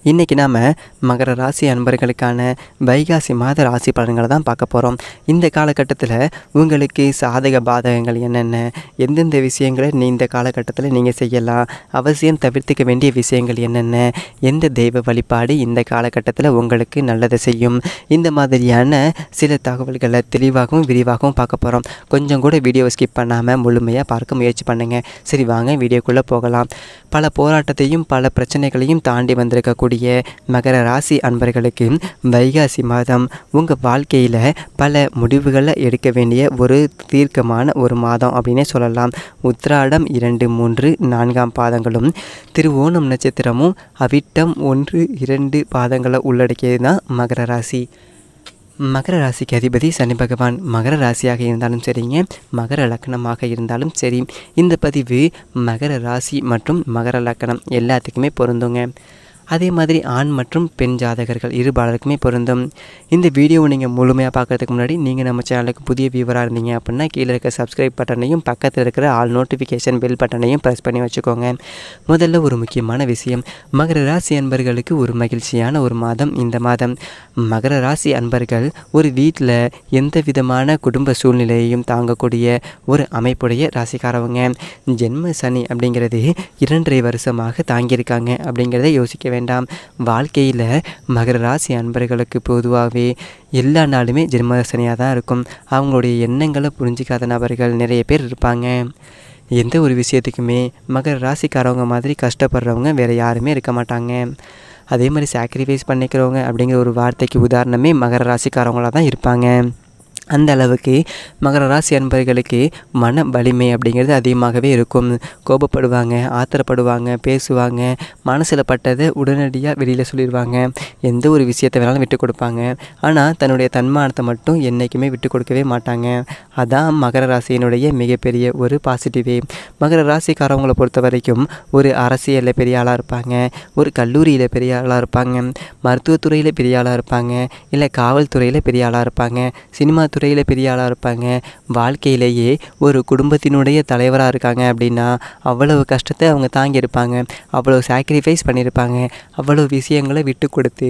இன்றைக்கி நாம் மகர ராசி அன்பர்களுக்கான வைகாசி மாத ராசி பலன்களை தான் பார்க்க போகிறோம் இந்த காலகட்டத்தில் உங்களுக்கு சாதக பாதகங்கள் என்னென்ன எந்தெந்த விஷயங்களை நீ இந்த காலகட்டத்தில் நீங்கள் செய்யலாம் அவசியம் தவிர்த்துக்க வேண்டிய விஷயங்கள் என்னென்ன எந்த தெய்வ வழிபாடு இந்த காலகட்டத்தில் உங்களுக்கு நல்லதை செய்யும் இந்த மாதிரியான சில தகவல்களை தெளிவாகவும் விரிவாகவும் பார்க்க போகிறோம் கொஞ்சம் கூட வீடியோவை ஸ்கிப் பண்ணாமல் முழுமையாக பார்க்க முயற்சி பண்ணுங்கள் சரி வாங்க வீடியோக்குள்ளே போகலாம் பல போராட்டத்தையும் பல பிரச்சனைகளையும் தாண்டி வந்திருக்கக்கூடிய மகர ராசி அன்பர்களுக்கு வைகாசி மாதம் உங்கள் வாழ்க்கையில் பல முடிவுகளை எடுக்க வேண்டிய ஒரு தீர்க்கமான ஒரு மாதம் அப்படின்னே சொல்லலாம் உத்திராடம் இரண்டு மூன்று நான்காம் பாதங்களும் திருவோணம் நட்சத்திரமும் அவிட்டம் ஒன்று இரண்டு பாதங்களை உள்ளடக்கியது தான் மகர ராசி மகர ராசிக்கு அதிபதி சனி பகவான் மகர ராசியாக இருந்தாலும் சரிங்க மகர லக்னமாக இருந்தாலும் சரி இந்த பதிவு மகர ராசி மற்றும் மகர லக்னம் எல்லாத்துக்குமே பொருந்துங்க அதே மாதிரி ஆண் மற்றும் பெண் ஜாதகர்கள் இருபாலருக்குமே பொருந்தும் இந்த வீடியோவை நீங்கள் முழுமையாக பார்க்குறதுக்கு முன்னாடி நீங்கள் நம்ம சேனலுக்கு புதிய வியூவராக இருந்தீங்க அப்படின்னா கீழே இருக்க சப்ஸ்கிரைப் பட்டனையும் பக்கத்தில் இருக்கிற ஆல் நோட்டிஃபிகேஷன் பெல் பட்டனையும் ப்ரெஸ் பண்ணி வச்சுக்கோங்க முதல்ல ஒரு முக்கியமான விஷயம் மகர ராசி அன்பர்களுக்கு ஒரு மகிழ்ச்சியான ஒரு மாதம் இந்த மாதம் மகர ராசி அன்பர்கள் ஒரு வீட்டில் எந்த விதமான குடும்ப சூழ்நிலையையும் தாங்கக்கூடிய ஒரு அமைப்புடைய ராசிக்காரவங்க ஜென்ம சனி அப்படிங்கிறது இரண்டரை வருஷமாக தாங்கியிருக்காங்க அப்படிங்கிறத யோசிக்க வேண்டாம் வாழ்க்கையில் மகர ராசி அன்பர்களுக்கு பொதுவாகவே எல்லா நாளுமே ஜென்ம சனியாக தான் இருக்கும் அவங்களுடைய எண்ணங்களை புரிஞ்சிக்காத நபர்கள் நிறைய பேர் இருப்பாங்க எந்த ஒரு விஷயத்துக்குமே மகர ராசிக்காரவங்க மாதிரி கஷ்டப்படுறவங்க வேறு யாருமே இருக்க மாட்டாங்க அதே மாதிரி சாக்ரிஃபைஸ் பண்ணிக்கிறவங்க அப்படிங்கிற ஒரு வார்த்தைக்கு உதாரணமே மகர ராசிக்காரவங்களாக தான் இருப்பாங்க அந்த அளவுக்கு மகர ராசி அன்பர்களுக்கு மன வலிமை அப்படிங்கிறது அதிகமாகவே இருக்கும் கோபப்படுவாங்க ஆத்திரப்படுவாங்க பேசுவாங்க மனசில் பட்டதை உடனடியாக வெளியில் சொல்லிடுவாங்க எந்த ஒரு விஷயத்தை வேணாலும் விட்டு கொடுப்பாங்க ஆனால் தன்னுடைய தன்மானத்தை மட்டும் என்றைக்குமே விட்டு கொடுக்கவே மாட்டாங்க அதான் மகர ராசியினுடைய மிகப்பெரிய ஒரு பாசிட்டிவே மகர ராசிக்காரவங்களை பொறுத்த வரைக்கும் ஒரு அரசியலில் பெரிய ஆளாக இருப்பாங்க ஒரு கல்லூரியில் பெரிய ஆளாக இருப்பாங்க மருத்துவத்துறையில் பெரிய ஆளாக இருப்பாங்க இல்லை காவல்துறையில் பெரிய ஆளாக இருப்பாங்க சினிமா துறையில் பெரிய ஆளாக இருப்பாங்க வாழ்க்கையிலேயே ஒரு குடும்பத்தினுடைய தலைவராக இருக்காங்க அப்படின்னா அவ்வளவு கஷ்டத்தை அவங்க தாங்கியிருப்பாங்க அவ்வளோ சாக்ரிஃபைஸ் பண்ணியிருப்பாங்க அவ்வளோ விஷயங்களை விட்டு கொடுத்து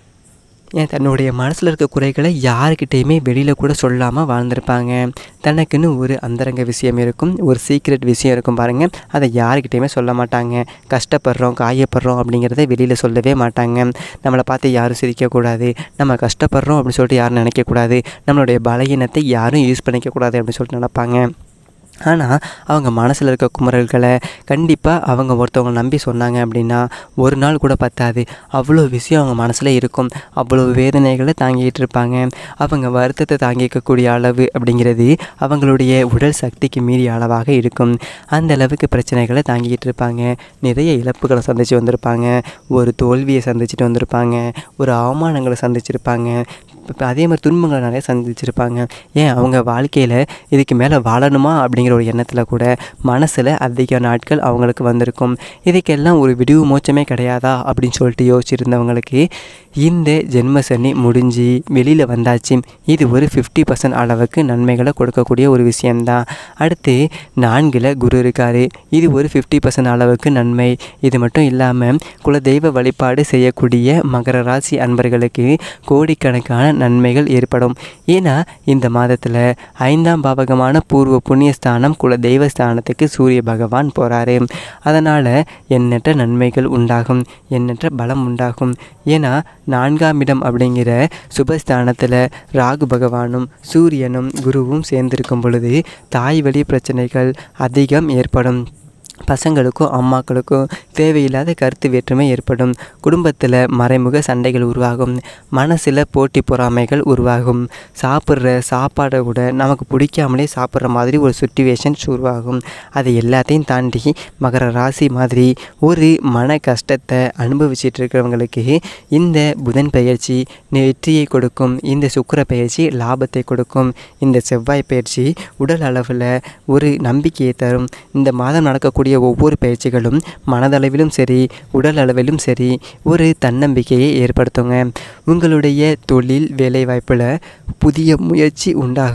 ஏன் தன்னுடைய மனசில் இருக்க குறைகளை யாருக்கிட்டேயுமே வெளியில் கூட சொல்லாமல் வாழ்ந்திருப்பாங்க தனக்குன்னு ஒரு அந்தரங்க விஷயம் இருக்கும் ஒரு சீக்ரெட் விஷயம் இருக்கும் பாருங்கள் அதை யாருக்கிட்டேயுமே சொல்ல மாட்டாங்க கஷ்டப்படுறோம் காயப்படுறோம் அப்படிங்கிறத வெளியில் சொல்லவே மாட்டாங்க நம்மளை பார்த்து யாரும் சிரிக்கக்கூடாது நம்ம கஷ்டப்படுறோம் அப்படின்னு சொல்லிட்டு யாரும் நினைக்கக்கூடாது நம்மளுடைய பலகீனத்தை யாரும் யூஸ் பண்ணிக்கக்கூடாது அப்படின்னு சொல்லிட்டு நினைப்பாங்க ஆனால் அவங்க மனசில் இருக்க குமரல்களை கண்டிப்பாக அவங்க ஒருத்தவங்க நம்பி சொன்னாங்க அப்படின்னா ஒரு நாள் கூட பத்தாது அவ்வளோ விஷயம் அவங்க மனசில் இருக்கும் அவ்வளோ வேதனைகளை தாங்கிட்டு இருப்பாங்க அவங்க வருத்தத்தை தாங்கிக்கக்கூடிய அளவு அப்படிங்கிறது அவங்களுடைய உடல் சக்திக்கு மீறிய அளவாக இருக்கும் அந்த அளவுக்கு பிரச்சனைகளை தாங்கிக்கிட்டு இருப்பாங்க நிறைய இழப்புகளை சந்தித்து வந்திருப்பாங்க ஒரு தோல்வியை சந்திச்சுட்டு வந்திருப்பாங்க ஒரு அவமானங்களை சந்திச்சிருப்பாங்க இப்போ அதே மாதிரி துன்பங்களை நிறைய சந்திச்சிருப்பாங்க ஏன் அவங்க வாழ்க்கையில் இதுக்கு மேலே வாழணுமா அப்படிங்கிற ஒரு எண்ணத்தில் கூட மனசில் அதிக நாட்கள் அவங்களுக்கு வந்திருக்கும் இதுக்கெல்லாம் ஒரு விடிவு மோச்சமே கிடையாதா அப்படின்னு சொல்லிட்டு யோசிச்சிருந்தவங்களுக்கு இந்த ஜென்ம சனி முடிஞ்சு வெளியில் வந்தாச்சு இது ஒரு ஃபிஃப்டி பர்சன்ட் அளவுக்கு நன்மைகளை கொடுக்கக்கூடிய ஒரு விஷயம்தான் அடுத்து நான்கில் குரு இருக்கார் இது ஒரு ஃபிஃப்டி பர்சன்ட் அளவுக்கு நன்மை இது மட்டும் இல்லாமல் குலதெய்வ வழிபாடு செய்யக்கூடிய மகர ராசி அன்பர்களுக்கு கோடிக்கணக்கான நன்மைகள் ஏற்படும் ஏன்னா இந்த மாதத்தில் ஐந்தாம் பாவகமான பூர்வ புண்ணியஸ்தானம் குல தெய்வஸ்தானத்துக்கு சூரிய பகவான் போகிறாரு அதனால் எண்ணற்ற நன்மைகள் உண்டாகும் எண்ணற்ற பலம் உண்டாகும் ஏன்னா நான்காம் இடம் அப்படிங்கிற சுபஸ்தானத்தில் ராகு பகவானும் சூரியனும் குருவும் சேர்ந்திருக்கும் பொழுது தாய் வழி பிரச்சனைகள் அதிகம் ஏற்படும் பசங்களுக்கும் அம்மாக்களுக்கும் தேவையில்லாத கருத்து வேற்றுமை ஏற்படும் குடும்பத்தில் மறைமுக சண்டைகள் உருவாகும் மனசில் போட்டி பொறாமைகள் உருவாகும் சாப்பிட்ற சாப்பாடை கூட நமக்கு பிடிக்காமலே சாப்பிட்ற மாதிரி ஒரு சுச்சுவேஷன்ஸ் உருவாகும் அதை எல்லாத்தையும் தாண்டி மகர ராசி மாதிரி ஒரு மன கஷ்டத்தை அனுபவிச்சிட்டு இருக்கிறவங்களுக்கு இந்த புதன் பயிற்சி வெற்றியை கொடுக்கும் இந்த சுக்கிர பயிற்சி லாபத்தை கொடுக்கும் இந்த செவ்வாய் பயிற்சி உடல் அளவில் ஒரு நம்பிக்கையை தரும் இந்த மாதம் நடக்கக்கூடிய ஒவ்வொரு பயிற்சிகளும் மனதளவிலும் சரி உடல் அளவிலும் சரி ஒரு தன்னம்பிக்கையை ஏற்படுத்துங்க உங்களுடைய தொழில் வேலைவாய்ப்பில் புதிய முயற்சி உண்டாகும்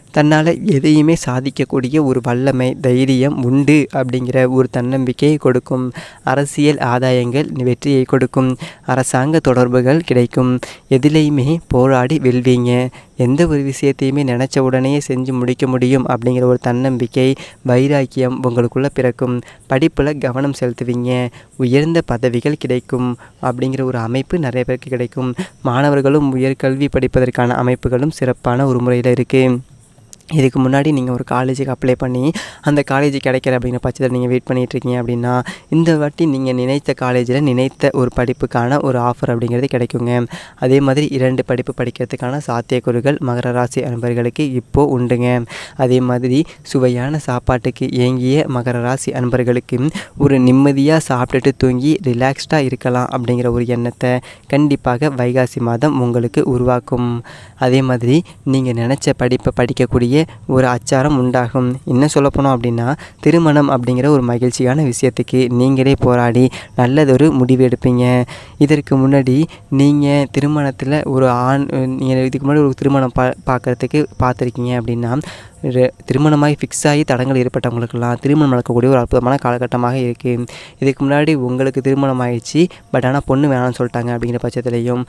தன்னால் எதையுமே சாதிக்கக்கூடிய ஒரு வல்லமை தைரியம் உண்டு அப்படிங்கிற ஒரு தன்னம்பிக்கையை கொடுக்கும் அரசியல் ஆதாயங்கள் வெற்றியை கொடுக்கும் அரசாங்க தொடர்புகள் கிடைக்கும் எதிலையுமே போராடி வெல்வீங்க எந்த ஒரு விஷயத்தையுமே நினச்ச உடனே செஞ்சு முடிக்க முடியும் அப்படிங்கிற ஒரு தன்னம்பிக்கை வைராக்கியம் உங்களுக்குள்ளே பிறக்கும் படிப்பில் கவனம் செலுத்துவீங்க உயர்ந்த பதவிகள் கிடைக்கும் அப்படிங்கிற ஒரு அமைப்பு நிறைய பேருக்கு கிடைக்கும் மாணவர்களும் உயர்கல்வி படிப்பதற்கான அமைப்புகளும் சிறப்பான ஒரு முறையில் இருக்குது இதுக்கு முன்னாடி நீங்கள் ஒரு காலேஜுக்கு அப்ளை பண்ணி அந்த காலேஜ் கிடைக்கல அப்படிங்கிற பட்சத்தில் நீங்கள் வெயிட் பண்ணிகிட்ருக்கீங்க அப்படின்னா இந்த வாட்டி நீங்கள் நினைத்த காலேஜில் நினைத்த ஒரு படிப்புக்கான ஒரு ஆஃபர் அப்படிங்கிறது கிடைக்குங்க அதே மாதிரி இரண்டு படிப்பு படிக்கிறதுக்கான சாத்தியக்கூறுகள் மகர ராசி அன்பர்களுக்கு இப்போது உண்டுங்க அதே மாதிரி சுவையான சாப்பாட்டுக்கு ஏங்கிய மகர ராசி அன்பர்களுக்கு ஒரு நிம்மதியாக சாப்பிட்டுட்டு தூங்கி ரிலாக்ஸ்டாக இருக்கலாம் அப்படிங்கிற ஒரு எண்ணத்தை கண்டிப்பாக வைகாசி மாதம் உங்களுக்கு உருவாக்கும் அதே மாதிரி நீங்கள் நினச்ச படிப்பை படிக்கக்கூடிய ஒரு அச்சாரம் உண்டாகும் இன்னும் சொல்லப்போனோம் அப்படின்னா திருமணம் அப்படிங்கிற ஒரு மகிழ்ச்சியான விஷயத்துக்கு நீங்களே போராடி நல்லதொரு முடிவு எடுப்பீங்க இதற்கு முன்னாடி நீங்கள் திருமணத்தில் ஒரு ஆண் நீங்கள் இதுக்கு முன்னாடி ஒரு திருமணம் பா பார்க்குறதுக்கு பார்த்துருக்கீங்க அப்படின்னா ரெ- திருமணமாகி ஃபிக்ஸ் ஆகி தடங்கள் ஏற்பட்டவங்களுக்கெல்லாம் திருமணம் நடக்கக்கூடிய ஒரு அற்புதமான காலகட்டமாக இருக்குது இதுக்கு முன்னாடி உங்களுக்கு திருமணம் ஆயிடுச்சு பட் ஆனால் பொண்ணு வேணாம்னு சொல்லிட்டாங்க அப்படிங்கிற பட்சத்துலையும்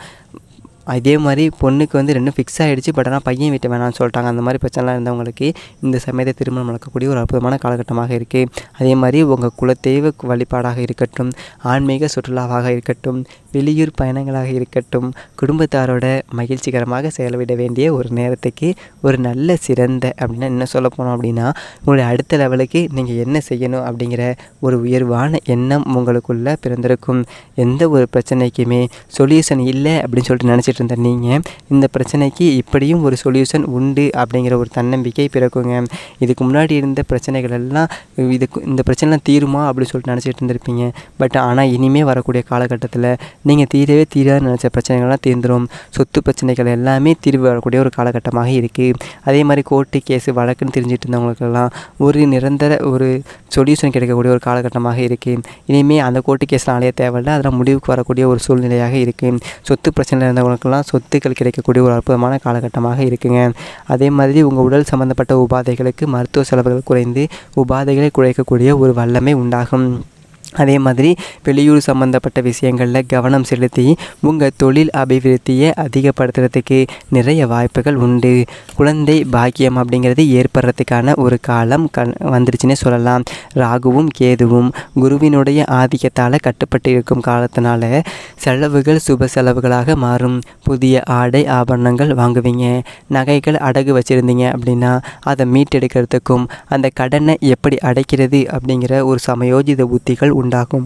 அதே மாதிரி பொண்ணுக்கு வந்து ரெண்டும் ஃபிக்ஸ் ஆகிடுச்சு பட் ஆனால் பையன் வீட்டை வேணாம்னு சொல்லிட்டாங்க அந்த மாதிரி பிரச்சனைலாம் இருந்தவங்களுக்கு இந்த சமயத்தை திருமணம் நடக்கக்கூடிய ஒரு அற்புதமான காலகட்டமாக இருக்குது அதே மாதிரி உங்கள் குலதெய்வ வழிபாடாக இருக்கட்டும் ஆன்மீக சுற்றுலாவாக இருக்கட்டும் வெளியூர் பயணங்களாக இருக்கட்டும் குடும்பத்தாரோட மகிழ்ச்சிகரமாக செலவிட வேண்டிய ஒரு நேரத்துக்கு ஒரு நல்ல சிறந்த அப்படின்னா என்ன சொல்ல போனோம் அப்படின்னா உங்களுடைய அடுத்த லெவலுக்கு நீங்கள் என்ன செய்யணும் அப்படிங்கிற ஒரு உயர்வான எண்ணம் உங்களுக்குள்ளே பிறந்திருக்கும் எந்த ஒரு பிரச்சனைக்குமே சொல்யூஷன் இல்லை அப்படின்னு சொல்லிட்டு நினச்சிட்டு இருந்த நீங்கள் இந்த பிரச்சனைக்கு இப்படியும் ஒரு சொல்யூஷன் உண்டு அப்படிங்கிற ஒரு தன்னம்பிக்கை பிறக்குங்க இதுக்கு முன்னாடி இருந்த பிரச்சனைகள் எல்லாம் இதுக்கு இந்த பிரச்சனைலாம் தீருமா அப்படின்னு சொல்லிட்டு நினச்சிட்டு இருந்திருப்பீங்க பட் ஆனால் இனிமே வரக்கூடிய காலகட்டத்தில் நீங்கள் தீரவே தீராது நினச்ச பிரச்சனைகள்லாம் தீர்ந்துடும் சொத்து பிரச்சனைகள் எல்லாமே தீர்வு வரக்கூடிய ஒரு காலகட்டமாக இருக்குது அதே மாதிரி கோர்ட்டு கேஸு வழக்குன்னு தெரிஞ்சிட்டு இருந்தவங்களுக்கெல்லாம் ஒரு நிரந்தர ஒரு சொல்யூஷன் கிடைக்கக்கூடிய ஒரு காலகட்டமாக இருக்குது இனிமேல் அந்த கோர்ட்டு கேஸ்லாம் அலைய தேவையில்ல அதெல்லாம் முடிவுக்கு வரக்கூடிய ஒரு சூழ்நிலையாக இருக்குது சொத்து பிரச்சனையில் இருந்தவங்களுக்கெல்லாம் சொத்துக்கள் கிடைக்கக்கூடிய ஒரு அற்புதமான காலகட்டமாக இருக்குங்க அதே மாதிரி உங்கள் உடல் சம்பந்தப்பட்ட உபாதைகளுக்கு மருத்துவ செலவுகள் குறைந்து உபாதைகளை குறைக்கக்கூடிய ஒரு வல்லமை உண்டாகும் அதே மாதிரி வெளியூர் சம்மந்தப்பட்ட விஷயங்களில் கவனம் செலுத்தி உங்கள் தொழில் அபிவிருத்தியை அதிகப்படுத்துறதுக்கு நிறைய வாய்ப்புகள் உண்டு குழந்தை பாக்கியம் அப்படிங்கிறது ஏற்படுறதுக்கான ஒரு காலம் கண் வந்துருச்சுன்னே சொல்லலாம் ராகுவும் கேதுவும் குருவினுடைய ஆதிக்கத்தால் கட்டுப்பட்டு இருக்கும் காலத்தினால செலவுகள் சுப செலவுகளாக மாறும் புதிய ஆடை ஆபரணங்கள் வாங்குவீங்க நகைகள் அடகு வச்சுருந்தீங்க அப்படின்னா அதை மீட்டெடுக்கிறதுக்கும் அந்த கடனை எப்படி அடைக்கிறது அப்படிங்கிற ஒரு சமயோஜித உத்திகள் உண்டாகும்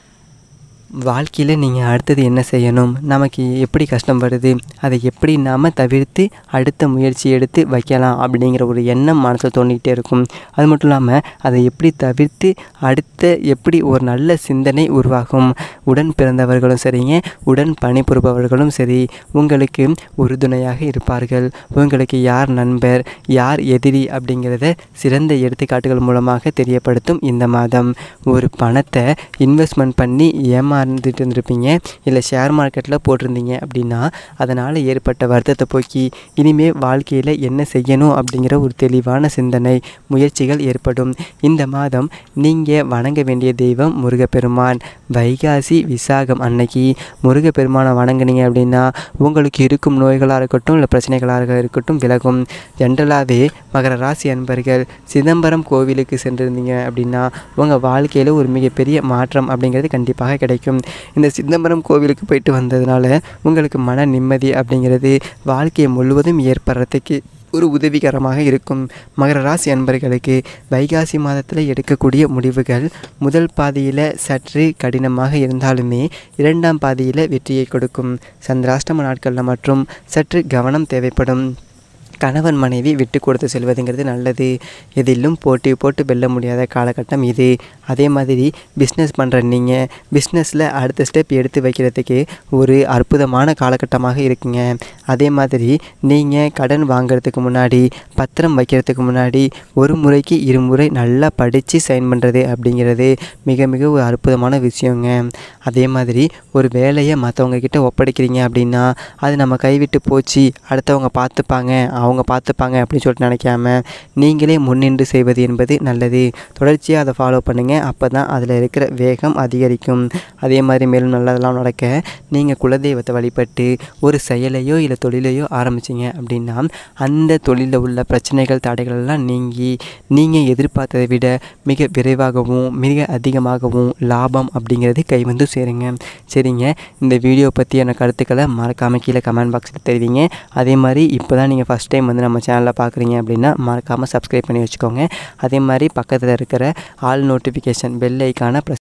வாழ்க்கையில் நீங்கள் அடுத்தது என்ன செய்யணும் நமக்கு எப்படி கஷ்டம் வருது அதை எப்படி நாம் தவிர்த்து அடுத்த முயற்சி எடுத்து வைக்கலாம் அப்படிங்கிற ஒரு எண்ணம் மனசில் தோண்டிக்கிட்டே இருக்கும் அது மட்டும் இல்லாமல் அதை எப்படி தவிர்த்து அடுத்த எப்படி ஒரு நல்ல சிந்தனை உருவாகும் உடன் பிறந்தவர்களும் சரிங்க உடன் பணிபுரிபவர்களும் சரி உங்களுக்கு உறுதுணையாக இருப்பார்கள் உங்களுக்கு யார் நண்பர் யார் எதிரி அப்படிங்கிறத சிறந்த எடுத்துக்காட்டுகள் மூலமாக தெரியப்படுத்தும் இந்த மாதம் ஒரு பணத்தை இன்வெஸ்ட்மெண்ட் பண்ணி ஏமாந்துட்டு இருந்திருப்பீங்க இல்லை ஷேர் மார்க்கெட்டில் போட்டிருந்தீங்க அப்படின்னா அதனால் ஏற்பட்ட வருத்தத்தை போக்கி இனிமே வாழ்க்கையில் என்ன செய்யணும் அப்படிங்கிற ஒரு தெளிவான சிந்தனை முயற்சிகள் ஏற்படும் இந்த மாதம் நீங்கள் வணங்க வேண்டிய தெய்வம் முருகப்பெருமான் வைகாசி விசாகம் அன்னைக்கு முருகப்பெருமானை வணங்குனீங்க அப்படின்னா உங்களுக்கு இருக்கும் நோய்களாக இருக்கட்டும் இல்லை பிரச்சனைகளாக இருக்கட்டும் விலகும் ஜென்ரலாகவே மகர ராசி அன்பர்கள் சிதம்பரம் கோவிலுக்கு சென்றிருந்தீங்க அப்படின்னா உங்கள் வாழ்க்கையில் ஒரு மிகப்பெரிய மாற்றம் அப்படிங்கிறது கண்டிப்பாக கிடைக்கும் இந்த சிதம்பரம் கோவிலுக்கு போயிட்டு வந்ததுனால உங்களுக்கு மன நிம்மதி அப்படிங்கிறது வாழ்க்கையை முழுவதும் ஏற்படுறதுக்கு ஒரு உதவிகரமாக இருக்கும் மகர ராசி அன்பர்களுக்கு வைகாசி மாதத்தில் எடுக்கக்கூடிய முடிவுகள் முதல் பாதியில் சற்று கடினமாக இருந்தாலுமே இரண்டாம் பாதியில் வெற்றியை கொடுக்கும் சந்திராஷ்டம நாட்களில் மற்றும் சற்று கவனம் தேவைப்படும் கணவன் மனைவி விட்டு கொடுத்து செல்வதுங்கிறது நல்லது எதிலும் போட்டி போட்டு வெல்ல முடியாத காலகட்டம் இது அதே மாதிரி பிஸ்னஸ் பண்ணுற நீங்கள் பிஸ்னஸில் அடுத்த ஸ்டெப் எடுத்து வைக்கிறதுக்கு ஒரு அற்புதமான காலகட்டமாக இருக்குங்க அதே மாதிரி நீங்கள் கடன் வாங்குறதுக்கு முன்னாடி பத்திரம் வைக்கிறதுக்கு முன்னாடி ஒரு முறைக்கு இருமுறை நல்லா படித்து சைன் பண்ணுறது அப்படிங்கிறது மிக மிக ஒரு அற்புதமான விஷயங்க அதே மாதிரி ஒரு வேலையை மற்றவங்க கிட்ட ஒப்படைக்கிறீங்க அப்படின்னா அது நம்ம கைவிட்டு போச்சு அடுத்தவங்க பார்த்துப்பாங்க அவங்க அவங்க பார்த்துப்பாங்க அப்படின்னு சொல்லிட்டு நினைக்காம நீங்களே முன்னின்று செய்வது என்பது நல்லது தொடர்ச்சியாக அதை ஃபாலோ பண்ணுங்கள் அப்போ தான் அதில் இருக்கிற வேகம் அதிகரிக்கும் அதே மாதிரி மேலும் நல்லதெல்லாம் நடக்க நீங்கள் குலதெய்வத்தை வழிபட்டு ஒரு செயலையோ இல்லை தொழிலையோ ஆரம்பிச்சிங்க அப்படின்னா அந்த தொழிலில் உள்ள பிரச்சனைகள் தடைகள் எல்லாம் நீங்கி நீங்கள் எதிர்பார்த்ததை விட மிக விரைவாகவும் மிக அதிகமாகவும் லாபம் அப்படிங்கிறது கை வந்து சேருங்க சரிங்க இந்த வீடியோ பற்றியான கருத்துக்களை மறக்காமல் கீழே கமெண்ட் பாக்ஸில் தெரிவிங்க அதே மாதிரி இப்போ தான் நீங்கள் ஃபஸ்ட் டைம் வந்து நம்ம சேனலில் பார்க்குறீங்க அப்படின்னா மறக்காமல் சப்ஸ்கிரைப் பண்ணி வச்சுக்கோங்க அதே மாதிரி பக்கத்தில் இருக்கிற ஆல் நோட்டிஃபிகேஷன் பெல் ஐக்கானை ப்ரெஸ்